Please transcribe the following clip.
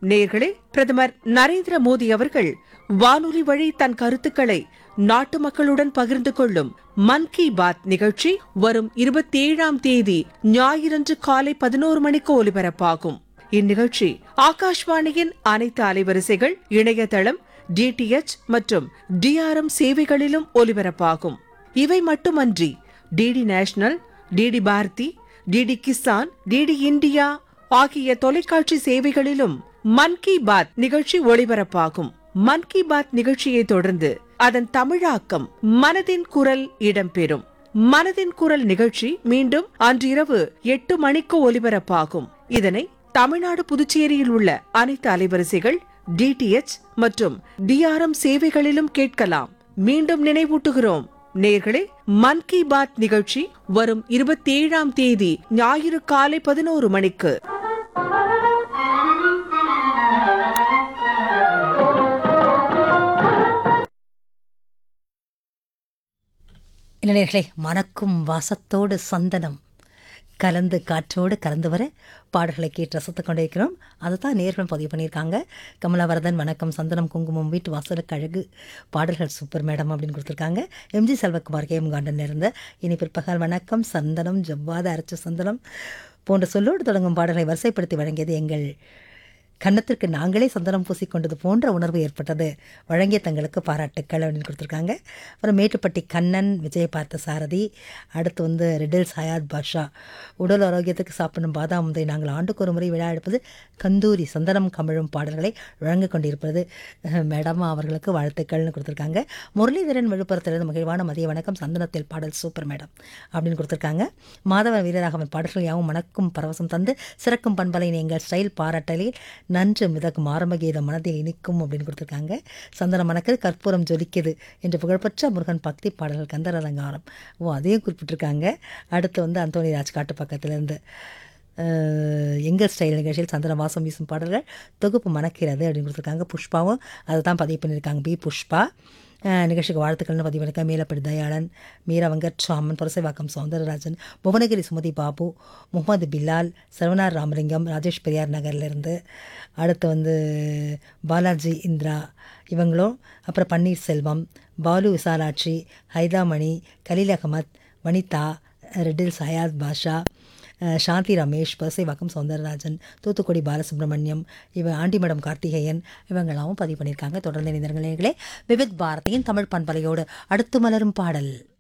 நேர்களே பிரதமர் நரேந்திர மோடி அவர்கள் வானொலி வழி தன் கருத்துக்களை நாட்டு மக்களுடன் பகிர்ந்து கொள்ளும் மன் கி பாத் நிகழ்ச்சி வரும் இருபத்தி ஏழாம் தேதி ஞாயிறன்று காலை பதினோரு மணிக்கு ஒலிபரப்பாகும் இந்நிகழ்ச்சி ஆகாஷ்வாணியின் அனைத்து அலைவரிசைகள் இணையதளம் டிடிஎச் மற்றும் டிஆர்எம் சேவைகளிலும் ஒலிபரப்பாகும் இவை மட்டுமன்றி DD national DD Bharati DD Kisan DD India ஆகிய தொலைக்காட்சி சேவைகளிலும் மன் கி பாத் நிகழ்ச்சி ஒளிபரப்பாகும் மன் கி பாத் நிகழ்ச்சியை தொடர்ந்து அதன் தமிழாக்கம் மனதின் குரல் இடம்பெறும் மனதின் குரல் நிகழ்ச்சி மீண்டும் அன்றிரவு எட்டு மணிக்கு ஒலிபரப்பாகும் இதனை தமிழ்நாடு புதுச்சேரியில் உள்ள அனைத்து அலைவரிசைகள் டிடிஎச் மற்றும் டிஆர்எம் சேவைகளிலும் கேட்கலாம் மீண்டும் நினைவூட்டுகிறோம் நேர்களே மன் கி பாத் நிகழ்ச்சி வரும் இருபத்தி ஏழாம் தேதி ஞாயிறு காலை பதினோரு மணிக்கு இளைஞர்களே மணக்கும் வாசத்தோடு சந்தனம் கலந்து காற்றோடு கலந்து வர பாடல்களை கேட்டு ரசித்து கொண்டிருக்கிறோம் அதை தான் நேர்களும் பதிவு பண்ணியிருக்காங்க கமலாவரதன் வணக்கம் சந்தனம் குங்குமம் வீட்டு வாசலுக்கு அழகு பாடல்கள் சூப்பர் மேடம் அப்படின்னு கொடுத்துருக்காங்க எம்ஜி செல்வகுமார் கேம் கார்டன் இருந்த இனி பிற்பகல் வணக்கம் சந்தனம் ஜவ்வாத அரைச்ச சந்தனம் போன்ற சொல்லோடு தொடங்கும் பாடல்களை வரிசைப்படுத்தி வழங்கியது எங்கள் கன்னத்திற்கு நாங்களே சந்தனம் பூசிக்கொண்டது போன்ற உணர்வு ஏற்பட்டது வழங்கிய தங்களுக்கு பாராட்டுக்கள் அப்படின்னு கொடுத்துருக்காங்க அப்புறம் மேட்டுப்பட்டி கண்ணன் விஜய் பார்த்த சாரதி அடுத்து வந்து ரெடில்ஸ் ஹயாத் பாஷா உடல் ஆரோக்கியத்துக்கு சாப்பிடும் பாதாம் முந்தை நாங்கள் ஆண்டுக்கு ஒரு முறை விழா எடுப்பது கந்தூரி சந்தனம் கமிழும் பாடல்களை வழங்கிக் கொண்டிருப்பது அஹ், மேடம் அவர்களுக்கு வாழ்த்துக்கள்னு கொடுத்துருக்காங்க முரளிதரன் விழுப்புரத்திலிருந்து மகிழ்வான மதிய வணக்கம் சந்தனத்தில் பாடல் சூப்பர் மேடம் அப்படின்னு கொடுத்துருக்காங்க மாதவன் வீரராகவன் பாடல்கள் யாவும் மணக்கும் பரவசம் தந்து சிறக்கும் பண்பலை எங்கள் ஸ்டைல் பாராட்டலில் நன்று மிதக்கும் ஆரம்ப கீதம் மனதில் இனிக்கும் அப்படின்னு கொடுத்துருக்காங்க சந்தனம் மணக்குது கற்பூரம் ஜொலிக்குது என்று புகழ்பெற்ற முருகன் பக்தி பாடல்கள் கந்தர் அலங்காரம் ஓ அதையும் குறிப்பிட்டிருக்காங்க அடுத்து வந்து அந்தோனி ராஜ் காட்டு பக்கத்துலேருந்து அஹ், எங்கள் ஸ்டைல் நிகழ்ச்சியில் சந்தன வாசம் வீசும் பாடல்கள் தொகுப்பு மணக்கிறது அப்படின்னு கொடுத்துருக்காங்க புஷ்பாவும் அதை தான் பதிவு பண்ணியிருக்காங்க பி புஷ்பா அஹ், நிகழ்ச்சிக்கு வாழ்த்துக்கள்னு பதிவு பண்ணியிருக்காங்க மேலப்படி தயாளன் மீரா வெங்கட்ராமன் புரசைவாக்கம் சௌந்தரராஜன் புவனகிரி சுமதி பாபு முகமது பிலால் சரவணார் ராமலிங்கம் ராஜேஷ் பெரியார் நகர்லேருந்து அடுத்து வந்து பாலாஜி இந்திரா இவங்களும் அப்புறம் பன்னீர்செல்வம் பாலு விசாலாட்சி ஹைதாமணி கலீல் அகமத் வனிதா ரெட்டில் சயாத் பாஷா அஹ், சாந்தி ரமேஷ் பசைவாக்கம் சௌந்தரராஜன் தூத்துக்குடி பாலசுப்ரமணியம் இவ ஆண்டிமடம் கார்த்திகேயன் இவங்களாவும் பதிவு பண்ணியிருக்காங்க தொடர்ந்து இணைந்தர்களே விவித் பாரதியின் தமிழ் பண்பலையோடு அடுத்து மலரும் பாடல்